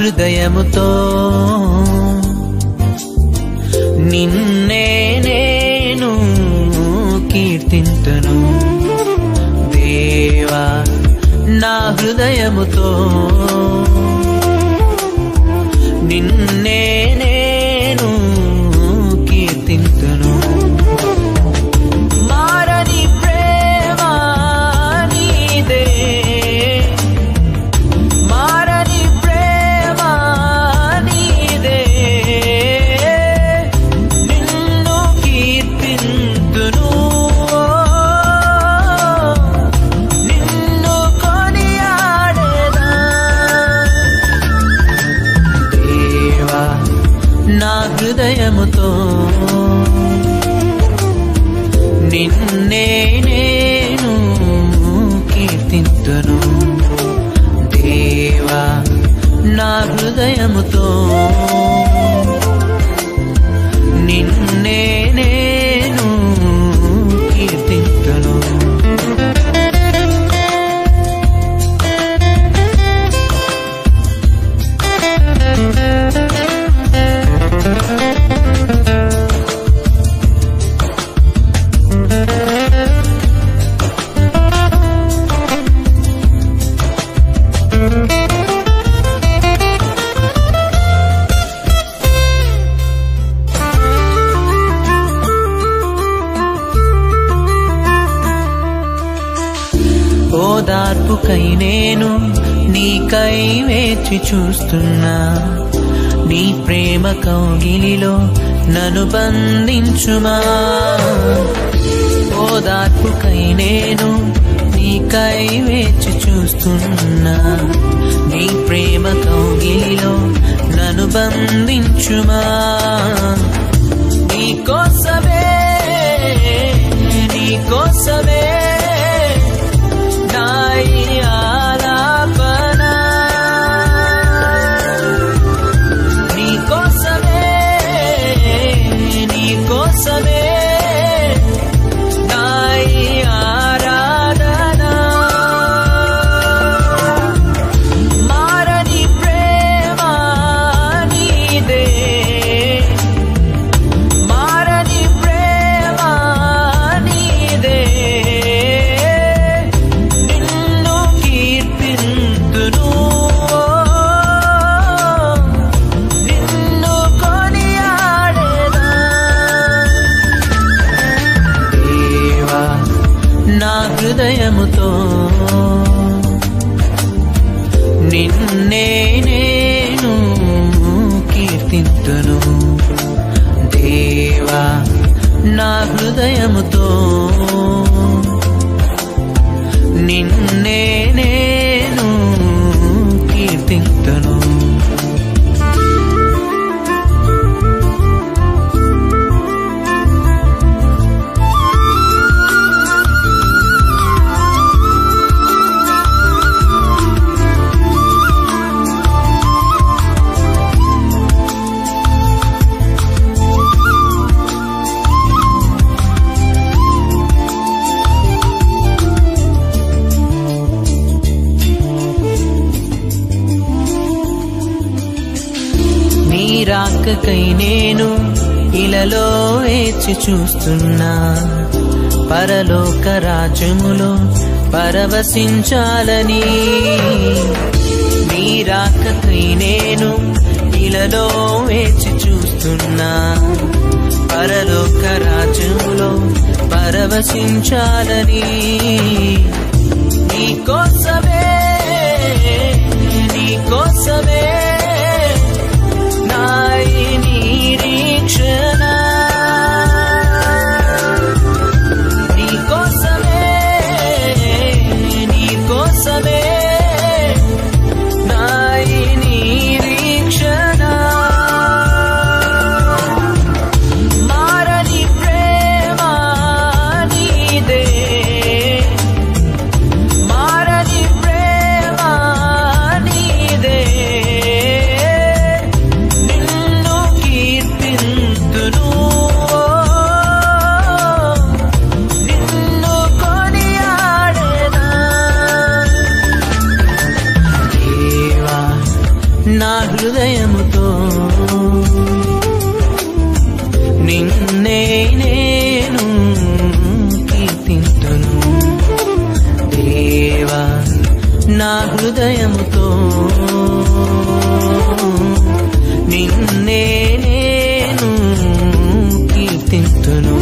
హృదయముతో నిన్నే నేను కీర్తింతును దేవా నా హృదయముతో నిన్నే నేను కీర్తింతును మారని ప్రేమ నీదే మారని ప్రేమ నీదే నిన్ను కీర్తింతును నిన్ను కొనియాడేదా దేవా నా హృదయముతో నిన్నే నేను కీర్తింతును దేవా నా హృదయముతో నిన్నే నేను కీర్తింతును ఓదార్పుకై నేను నీకై వేచి చూస్తున్నా నీ ప్రేమ కౌగిలిలో నన్ను బంధించుమా ఓదార్పుకై నేను నీకై వేచి చూస్తున్నా నీ ప్రేమ కౌగిలిలో నన్ను బంధించుమా నీ కోసమే నీ కోసమే నాయి ఆలాపన నీ కోసమే నీ కోసమే నాయి ఆరాధన మారని ప్రేమ నీదే మారని ప్రేమ నీదే నిన్ను కీర్తింతును నిన్ను కొనియాడేదా దేవా నా హృదయముతో నిన్నే నేను కీర్తింతును దేవా నా హృదయముతో నిన్నే నేను కీర్తింతును నీ రాకకై నేను ఇలలో వేచి చూస్తున్నా పరలోక రాజ్యములో పరవశించాలని నీ రాకకై నేను ఇలలో వేచి చూస్తున్నా పరలోక రాజ్యములో పరవశించాలని నీ కోసమే నీ కోసమే నాయి నిరీక్షణ నీ కోసమే నీ కోసమే నాయి నిరీక్షణ మారని ప్రేమ నీదే మారని ప్రేమ నీదే నా హృదయముతో నిన్నే నేను కీర్తింతును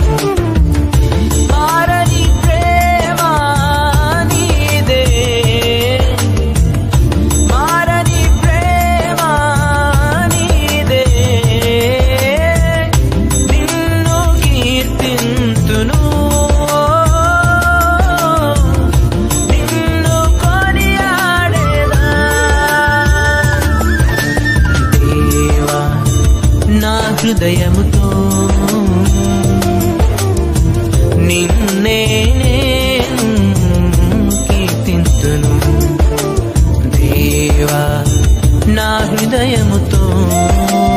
మారని ప్రేమ నీదే మారని ప్రేమ నీదే నిన్ను కీర్తింతును నిన్ను కొనియాడేదా దేవా నా హృదయముతో నిన్నే నేను కీర్తింతును దేవా నా హృదయముతో